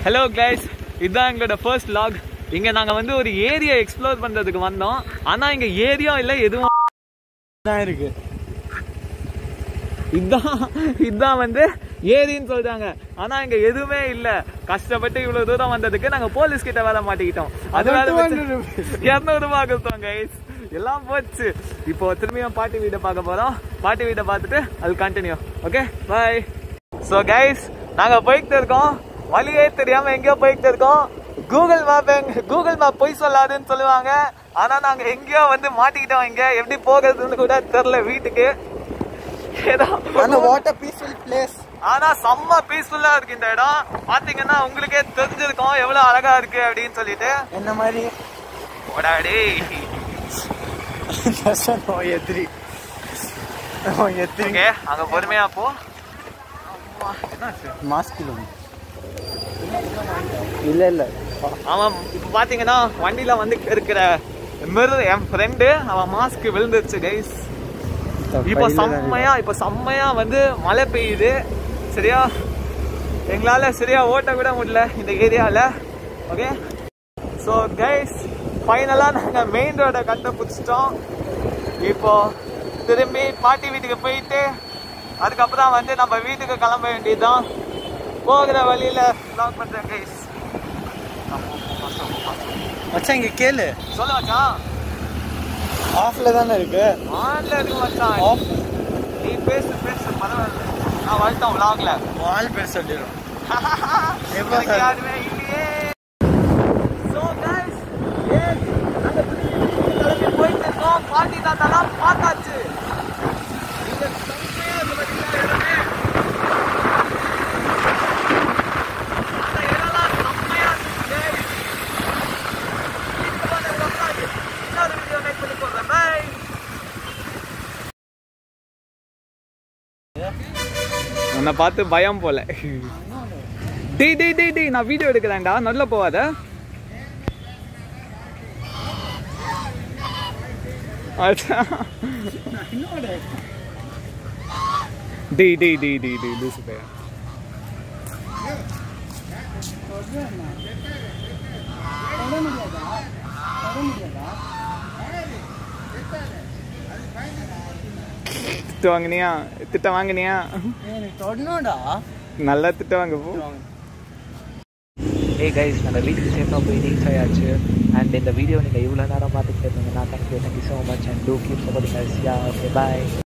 Hello guys இதுதான் எங்களோட first lock இங்க நாங்க வந்து ஒரு ஏரியா எக்ஸ்ப்ளோர் பண்றதுக்கு வந்தோம் ஆனா இங்க ஏரியா இல்ல எதுவும் தான் இருக்கு இதான் இதான் வந்து ஏரின்னு சொல்றாங்க ஆனா இங்க எதுவுமே இல்ல கஷ்டப்பட்டு இவ்வளவு தூரம் வந்ததுக்கு நாங்க போலீஸ் கிட்ட வேலை மாட்டிக்கிட்டோம் அது வேற இருநூறு ரூபாய் கொடுத்தோம் கைஸ் எல்லாம் போச்சு இப்போ திரும்பியும் பாட்டி வீட்டை பார்க்க போறோம் பாட்டி வீட்டை பார்த்துட்டு அது continue okay bye so guys நாங்க போய்கிட்டு இருக்கோம் வழியே தெரியாம எங்கேயோ போய்கிட்டு இருக்கோம் கூகுள் மேப் எங்க கூகுள் மேப் பொய் சொல்லாதுன்னு சொல்லுவாங்க ஆனா நாங்க எங்கேயோ வந்து மாட்டிக்கிட்டோம் இங்க எப்படி போகிறதுன்னு கூட தெரியல வீட்டுக்கு ஏதோ ஆனா வாட் அ பீஸ்ஃபுல் பிளேஸ் ஆனா செம்ம பீஸ்ஃபுல்லா இருக்கு இந்த இடம் பாத்தீங்கன்னா உங்களுக்கே தெரிஞ்சிருக்கும் எவ்வளவு அழகா இருக்கு அப்படின்னு சொல்லிட்டு என்ன மாதிரி போடாடி ஓ எதிரி ஓ எதிரி ஓகே அங்க பொறுமையா போ மாஸ்க் இல்ல இல்ல அவன் இப்ப பாத்தீங்கன்னா வண்டியில வந்து இருக்கிற மிரர் என் ஃப்ரெண்டு அவன் மாஸ்க் விழுந்துருச்சு கைஸ் இப்போ செம்மையா இப்போ செம்மையா வந்து மழை பெய்யுது சரியா எங்களால சரியா ஓட்ட கூட முடியல இந்த ஏரியால ஓகே ஸோ கைஸ் ஃபைனலாக நாங்கள் மெயின் ரோடை கண்டுபிடிச்சிட்டோம் இப்போ திரும்பி பாட்டி வீட்டுக்கு போயிட்டு அதுக்கப்புறம் வந்து நம்ம வீட்டுக்கு கிளம்ப வேண்டியதுதான் போகிற வழியில லாக் பண்றேன் கைஸ் மச்சான் இங்க கேளு சொல்ல மச்சான் ஆஃப்ல தானே இருக்கு ஆன்ல இருக்கு மச்சான் ஆஃப் நீ பேசு பேசு பரவாயில்ல நான் வாழ்த்தோம் vlogல வால் பேர் சொல்லிடும் எப்போ எனக்கு சார் யாருமே இல்லையே So guys, yes, நாங்க திரும்பி கிளம்பி போயிட்டு இருக்கோம். பாட்டி தாத்தாலாம் பார்த்தாச்சு. இங்க செம்மையா இருக்கு பாத்தீங்களா இடமே? அந்த இடம்லாம் செம்மையா இருக்கு guys. வீட்டுக்கு போனதுக்கு அப்புறம் இன்னொரு video make பண்ணி போடுறேன். Bye. உன்னை பார்த்து பயம் போல டேய் டேய் டேய் டேய் நான் வீடியோ எடுக்கிறேன்டா நல்ல போவாத அச்சா டேய் டேய் டேய் டேய் டேய் லூசு பையன் திட்டு வாங்கினியா திட்ட வாங்கினியா எனக்கு தொடணும்டா நல்லா திட்ட வாங்க போ ஏ கைஸ் நம்ம வீட்டுக்கு சேஃபாக போய் ரீச் ஆயாச்சு அண்ட் இந்த வீடியோ நீங்கள் இவ்வளோ நேரம் பார்த்துட்டு இருந்தீங்கன்னா thank you thank you so much and to keep supporting yeah okay bye